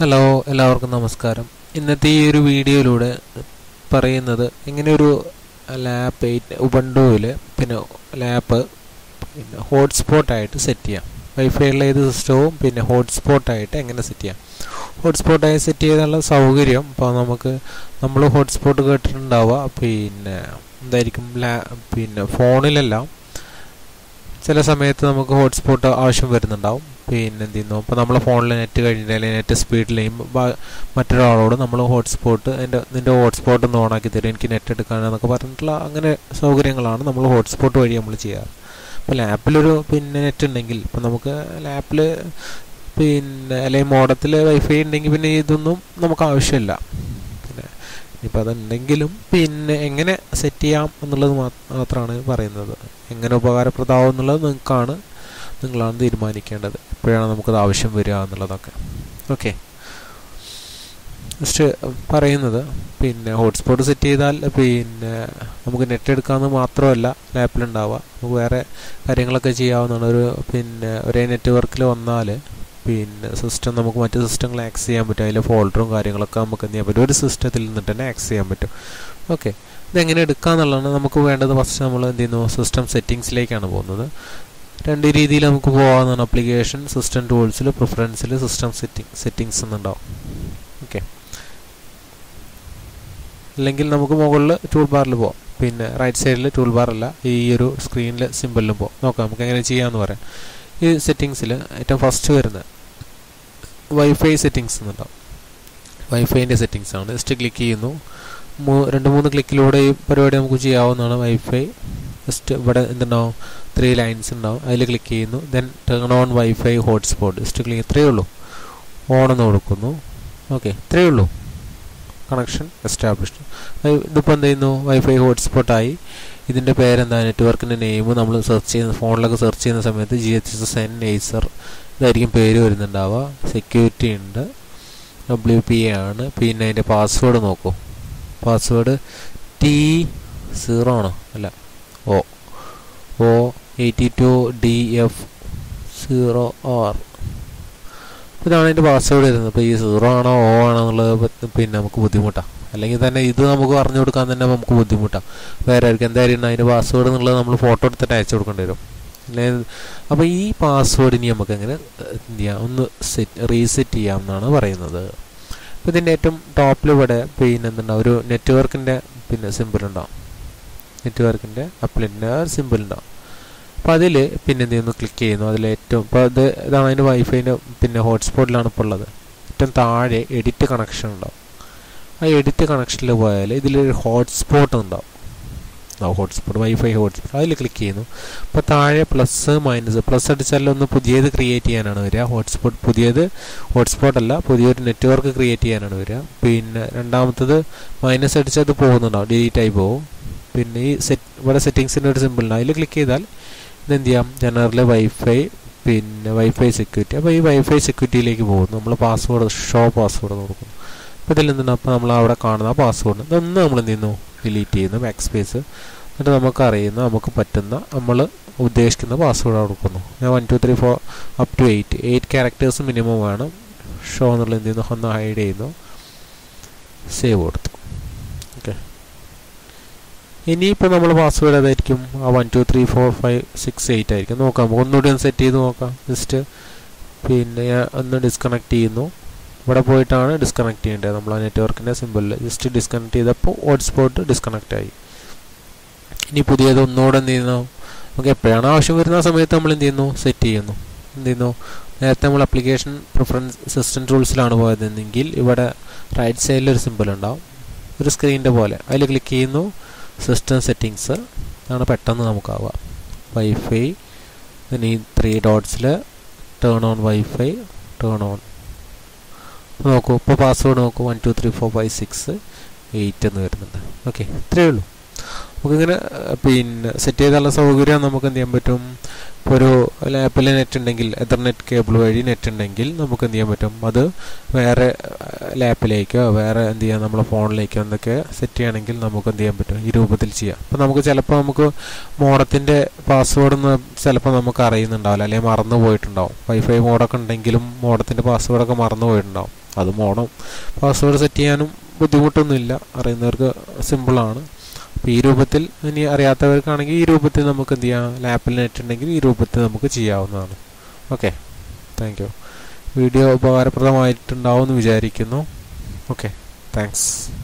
hello എല്ലാവർക്കും നമസ്കാരം ഇന്നത്തെ ഈ ഒരു വീഡിയോയിലൂടെ പറയുന്നത് എങ്ങനെ ഒരു ലാപ്പ് എയ്റ്റ് ഉബണ്ടുവിൽ പിന്നെ ലാപ്പ് പിന്നെ ഹോട്ട്സ്പോട്ടായിട്ട് സെറ്റ് ചെയ്യാം വൈഫൈയുള്ള ഏത് സിസ്റ്റവും പിന്നെ ഹോട്ട്സ്പോട്ടായിട്ട് എങ്ങനെ സെറ്റ് ചെയ്യാം ഹോട്ട്സ്പോട്ടായി സെറ്റ് ചെയ്താലുള്ള സൗകര്യം ഇപ്പോൾ നമുക്ക് നമ്മൾ ഹോട്ട്സ്പോട്ട് കേട്ടിട്ടുണ്ടാവുക പിന്നെ എന്തായിരിക്കും ലാ പിന്നെ ഫോണിലെല്ലാം ചില സമയത്ത് നമുക്ക് ഹോട്ട്സ്പോട്ട് ആവശ്യം വരുന്നുണ്ടാവും പിന്നെ എന്ത് ചെയ്യുന്നു അപ്പോൾ നമ്മൾ ഫോണിൽ നെറ്റ് കഴിഞ്ഞിട്ട് അല്ലെങ്കിൽ നെറ്റ് സ്പീഡിലെയും മറ്റൊരാളോട് നമ്മൾ ഹോട്ട്സ്പോട്ട് എൻ്റെ നിൻ്റെ ഹോട്ട്സ്പോട്ട് ഒന്ന് ഓണാക്കി തരും എനിക്ക് നെറ്റ് എടുക്കാനെന്നൊക്കെ പറഞ്ഞിട്ടുള്ള അങ്ങനെ സൗകര്യങ്ങളാണ് നമ്മൾ ഹോട്ട്സ്പോട്ട് വഴി നമ്മൾ ചെയ്യാറ് അപ്പോൾ ലാപ്പിലൊരു പിന്നെ നെറ്റ് ഉണ്ടെങ്കിൽ ഇപ്പോൾ നമുക്ക് ലാപ്പിൽ പിന്നെ അല്ലെങ്കിൽ മോഡത്തിൽ വൈഫൈ ഉണ്ടെങ്കിൽ പിന്നെ ഇതൊന്നും നമുക്ക് ആവശ്യമില്ല പിന്നെ ഇനിയിപ്പോൾ അതുണ്ടെങ്കിലും പിന്നെ എങ്ങനെ സെറ്റ് ചെയ്യാം എന്നുള്ളത് മാത്രമാണ് പറയുന്നത് എങ്ങനെ ഉപകാരപ്രദമാവും എന്നുള്ളത് നിങ്ങൾക്കാണ് നിങ്ങളാണ് തീരുമാനിക്കേണ്ടത് എപ്പോഴാണ് നമുക്കത് ആവശ്യം വരിക എന്നുള്ളതൊക്കെ ഓക്കെ ജസ്റ്റ് പറയുന്നത് പിന്നെ ഹോട്ട്സ്പോട്ട് സെറ്റ് ചെയ്താൽ പിന്നെ നമുക്ക് നെറ്റ് എടുക്കാമെന്ന് മാത്രമല്ല ലാപ്പിലുണ്ടാവുക നമുക്ക് വേറെ കാര്യങ്ങളൊക്കെ ചെയ്യാവുന്നതാണ് ഒരു പിന്നെ ഒരേ നെറ്റ്വർക്കിൽ വന്നാൽ പിന്നെ സിസ്റ്റം നമുക്ക് മറ്റ് സിസ്റ്റങ്ങൾ ആക്സസ് ചെയ്യാൻ പറ്റും അതിലെ ഫോൾഡറും കാര്യങ്ങളൊക്കെ നമുക്ക് എന്ത് ചെയ്യാൻ പറ്റും ഒരു സിസ്റ്റത്തിൽ നിന്നിട്ട് തന്നെ ആക്സസ് ചെയ്യാൻ പറ്റും ഓക്കെ ഇതെങ്ങനെ എടുക്കാന്നുള്ളതാണ് നമുക്ക് വേണ്ടത് ഫസ്റ്റ് നമ്മൾ എന്ത് ചെയ്യുന്നു സിസ്റ്റം സെറ്റിങ്സിലേക്കാണ് പോകുന്നത് രണ്ട് രീതിയിൽ നമുക്ക് പോകാവുന്നതാണ് അപ്ലിക്കേഷൻ സിസ്റ്റം ടൂൾസിൽ പ്രിഫറൻസിൽ സിസ്റ്റം സെറ്റിംഗ് സെറ്റിങ്സ് എന്നുണ്ടാവും ഓക്കെ അല്ലെങ്കിൽ നമുക്ക് മുകളിൽ ടൂൾ ബാറിൽ പോകാം പിന്നെ റൈറ്റ് സൈഡിൽ ടൂൾ ബാറല്ല ഈ ഒരു സ്ക്രീനിൽ സിമ്പിളിലും പോകാം നോക്കാം നമുക്ക് എങ്ങനെ ചെയ്യാമെന്ന് പറയാം ഈ സെറ്റിങ്സിൽ ഏറ്റവും ഫസ്റ്റ് വരുന്നത് വൈഫൈ സെറ്റിങ്സ് എന്നുണ്ടാവും വൈഫൈൻ്റെ സെറ്റിങ്സ് ആണ് ജസ്റ്റ് ക്ലിക്ക് ചെയ്യുന്നു രണ്ട് മൂന്ന് ക്ലിക്കിലൂടെ ഈ പരിപാടി നമുക്ക് ചെയ്യാവുന്നതാണ് വൈഫൈ ജസ്റ്റ് ഇവിടെ എന്തുണ്ടാവും ത്രീ ലൈൻസ് ഉണ്ടാവും അതിൽ ക്ലിക്ക് ചെയ്യുന്നു then turn on wifi hotspot just click ഇത്രയേ ഉള്ളൂ ഓൺ എന്ന് കൊടുക്കുന്നു ഓക്കെ ഇത്രയേ ഉള്ളൂ കണക്ഷൻ എസ്റ്റാബ്ലിഷ്ഡ് ഇതിപ്പോൾ എന്ത് ചെയ്യുന്നു വൈഫൈ ഹോട്ട്സ്പോട്ടായി ഇതിൻ്റെ പേരെന്താ നെറ്റ്വർക്കിൻ്റെ നെയിം നമ്മൾ സെർച്ച് ചെയ്യുന്ന ഫോണിലൊക്കെ സെർച്ച് ചെയ്യുന്ന സമയത്ത് ജി എച്ച് എസ് എൻ നെയ്സർ ഇതായിരിക്കും പേര് വരുന്നുണ്ടാവുക സെക്യൂരിറ്റി ഉണ്ട് ഡബ്ല്യു പി എ ആണ് പിന്നെ അതിൻ്റെ പാസ്വേഡ് നോക്കൂ പാസ്വേഡ് ടി സീറോ ആണോ അല്ല O O eighty two D F zero R ഇതാണ് അതിൻ്റെ പാസ്വേഡ് വരുന്നത് ഇപ്പോൾ ഈ സീറോ ആണോ ഓ ആണോ എന്നുള്ളത് പിന്നെ നമുക്ക് ബുദ്ധിമുട്ടാണ് അല്ലെങ്കിൽ തന്നെ ഇത് നമുക്ക് പറഞ്ഞു കൊടുക്കാൻ തന്നെ നമുക്ക് ബുദ്ധിമുട്ടാണ് വേറെ ആയിരിക്കും എന്തായാലും അതിൻ്റെ പാസ്വേഡ് എന്നുള്ളത് നമ്മൾ ഫോട്ടോ എടുത്തിട്ട് അയച്ചു കൊടുക്കേണ്ടി വരും അപ്പോൾ ഈ പാസ്വേഡ് ഇനി നമുക്ക് എങ്ങനെ എന്ത് ചെയ്യാം ഒന്ന് സെറ്റ് റീസെറ്റ് ചെയ്യാം എന്നാണ് പറയുന്നത് അപ്പോൾ ഇതിൻ്റെ ഏറ്റവും ടോപ്പിൽ ഇവിടെ പിന്നെ എന്തുണ്ടാവും ഒരു നെറ്റ്വർക്കിൻ്റെ പിന്നെ സിമ്പിൾ ഉണ്ടാവും നെറ്റ്വർക്കിൻ്റെ അപ്ലിൻ്റെ സിമ്പിൾ ഉണ്ടാവും അപ്പോൾ അതിൽ പിന്നെ എന്ത് ചെയ്യുന്നു ക്ലിക്ക് ചെയ്യുന്നു അതിൽ ഏറ്റവും ഇപ്പോൾ അത് ഇതാണ് അതിൻ്റെ വൈഫൈൻ്റെ പിന്നെ ഹോട്ട്സ്പോട്ടിലാണ് ഇപ്പോൾ ഉള്ളത് ഏറ്റവും താഴെ എഡിറ്റ് കണക്ഷൻ ഉണ്ടാവും ആ എഡിറ്റ് കണക്ഷനിൽ പോയാൽ ഇതിലൊരു ഹോട്ട്സ്പോട്ട് ഉണ്ടാവും ആ ഹോട്ട്സ്പോട്ട് വൈഫൈ ഹോട്ട്സ്പോട്ട് അതിൽ ക്ലിക്ക് ചെയ്യുന്നു അപ്പോൾ താഴെ പ്ലസ് മൈനസ് പ്ലസ് അടിച്ചാൽ ഒന്ന് പുതിയത് ക്രിയേറ്റ് ചെയ്യാനാണ് വരിക ഹോട്ട്സ്പോട്ട് പുതിയത് ഹോട്ട്സ്പോട്ട് അല്ല പുതിയൊരു നെറ്റ്വർക്ക് ക്രിയേറ്റ് ചെയ്യാനാണ് വരിക പിന്നെ രണ്ടാമത്തത് മൈനസ് അടിച്ചാൽ അത് പോകുന്നുണ്ടാവും ഡിലീറ്റ് ആയി പോകും പിന്നെ ഈ സെറ്റ് ഇവിടെ സെറ്റിങ്സിൻ്റെ ഒരു സിമ്പിൾ ഉണ്ട് അതിൽ ക്ലിക്ക് ചെയ്താൽ ഇതെന്ത് ചെയ്യാം ജനറൽ വൈഫൈ പിന്നെ വൈഫൈ സെക്യൂരിറ്റി അപ്പോൾ ഈ വൈഫൈ സെക്യൂരിറ്റിയിലേക്ക് പോകുന്നു നമ്മൾ പാസ്വേഡ് ഷോ പാസ്വേഡ് കൊടുക്കുന്നു അപ്പോൾ ഇതിൽ എന്തുണ്ട് അപ്പോൾ നമ്മൾ അവിടെ കാണുന്ന പാസ്വേഡ് ഇതൊന്ന് നമ്മൾ എന്ത് ചെയ്യുന്നു ഡിലീറ്റ് ചെയ്യുന്നു ബാക്ക് സ്പേസ് എന്നിട്ട് നമുക്ക് അറിയുന്ന നമുക്ക് പറ്റുന്ന നമ്മൾ ഉദ്ദേശിക്കുന്ന പാസ്വേഡ് കൊടുക്കുന്നു ഞാൻ one two three four up to eight eight characters minimum വേണം ഷോ എന്നുള്ള എന്ത് ചെയ്യുന്നു ഒന്ന് ഹൈഡ് ചെയ്യുന്നു സേവ് കൊടുത്തു ഓക്കെ ഇനിയിപ്പോൾ നമ്മൾ പാസ്വേഡ് ഏതായിരിക്കും ആ one two three four five six eight ആയിരിക്കും നോക്കാം നമുക്ക് ഒന്നുകൂടി ഒന്ന് സെറ്റ് ചെയ്ത് നോക്കാം ജസ്റ്റ് പിന്നെ ഞാൻ ഒന്ന് ഡിസ്കണക്ട് ചെയ്യുന്നു ഇവിടെ പോയിട്ടാണ് ഡിസ്കണക്ട് ചെയ്യേണ്ടത് നമ്മൾ ആ നെറ്റ്വർക്കിൻ്റെ സിമ്പിളിൽ ജസ്റ്റ് ഡിസ്കണക്ട് ചെയ്തപ്പോൾ ഹോട്ട്സ്പോട്ട് ഡിസ്കണക്ട് ആയി ഇനി പുതിയത് ഒന്നുകൂടെ എന്ത് ചെയ്യുന്നു നമുക്ക് എപ്പോഴാണ് ആവശ്യം വരുന്ന സമയത്ത് നമ്മൾ എന്ത് ചെയ്യുന്നു സെറ്റ് ചെയ്യുന്നു എന്ത് ചെയ്യുന്നു നേരത്തെ നമ്മൾ അപ്ലിക്കേഷൻ പ്രിഫറൻസ് സിസ്റ്റം ടൂൾസിലാണ് പോയതെങ്കിൽ ഇവിടെ റൈറ്റ് സൈഡിൽ ഒരു സിമ്പിൾ ഉണ്ടാവും ഒരു സ്ക്രീനിൻ്റെ പോലെ അതിൽ ക്ലിക്ക് ചെയ്യുന്നു സിസ്റ്റം സെറ്റിങ്സ് ആണ് പെട്ടെന്ന് നമുക്കാവുക വൈഫൈ പിന്നെ ഈ ത്രീ ഡോട്ട്സിൽ turn on wifi turn on നോക്കൂ ഇപ്പോൾ പാസ്വേഡ് നോക്കൂ one two three four five six eight എന്ന് വരുന്നുണ്ട് ഓക്കെ ഇത്രയേ ഉള്ളൂ നമുക്കിങ്ങനെ പിന്നെ സെറ്റ് ചെയ്താലുള്ള സൗകര്യം നമുക്ക് എന്ത് ചെയ്യാൻ പറ്റും ഇപ്പോൾ ഒരു ലാപ്പിൽ നെറ്റ് ഉണ്ടെങ്കിൽ എതർനെറ്റ് കേബിൾ വഴി നെറ്റ് ഉണ്ടെങ്കിൽ നമുക്ക് എന്ത് ചെയ്യാൻ പറ്റും അത് വേറെ ലാപ്പിലേക്കോ വേറെ എന്ത് ചെയ്യാം നമ്മളെ ഫോണിലേക്കോ എന്തൊക്കെ സെറ്റ് ചെയ്യണമെങ്കിൽ നമുക്ക് എന്ത് ചെയ്യാൻ പറ്റും ഈ രൂപത്തിൽ ചെയ്യാം അപ്പോൾ നമുക്ക് ചിലപ്പോൾ നമുക്ക് മോഡത്തിൻ്റെ പാസ്വേഡ് ഒന്ന് ചിലപ്പോൾ നമുക്ക് അറിയുന്നുണ്ടാവില്ല അല്ലെങ്കിൽ മറന്നു പോയിട്ടുണ്ടാവും വൈഫൈ മോഡൊക്കെ ഉണ്ടെങ്കിലും മോഡത്തിൻ്റെ പാസ്വേഡൊക്കെ മറന്നു പോയിട്ടുണ്ടാവും അത് മോഡം പാസ്വേഡ് സെറ്റ് ചെയ്യാനും ബുദ്ധിമുട്ടൊന്നുമില്ല അറിയുന്നവർക്ക് സിമ്പിളാണ് അപ്പോൾ ഈ രൂപത്തിൽ ഇനി അറിയാത്തവർക്കാണെങ്കിൽ ഈ രൂപത്തിൽ നമുക്ക് എന്ത് ചെയ്യാം ലാപ്പിൽ നെറ്റ് ഉണ്ടെങ്കിൽ ഈ രൂപത്തിൽ നമുക്ക് ചെയ്യാവുന്നതാണ് ഓക്കെ താങ്ക് യു വീഡിയോ ഉപകാരപ്രദമായിട്ടുണ്ടാവും എന്ന് വിചാരിക്കുന്നു ഓക്കെ താങ്ക്സ്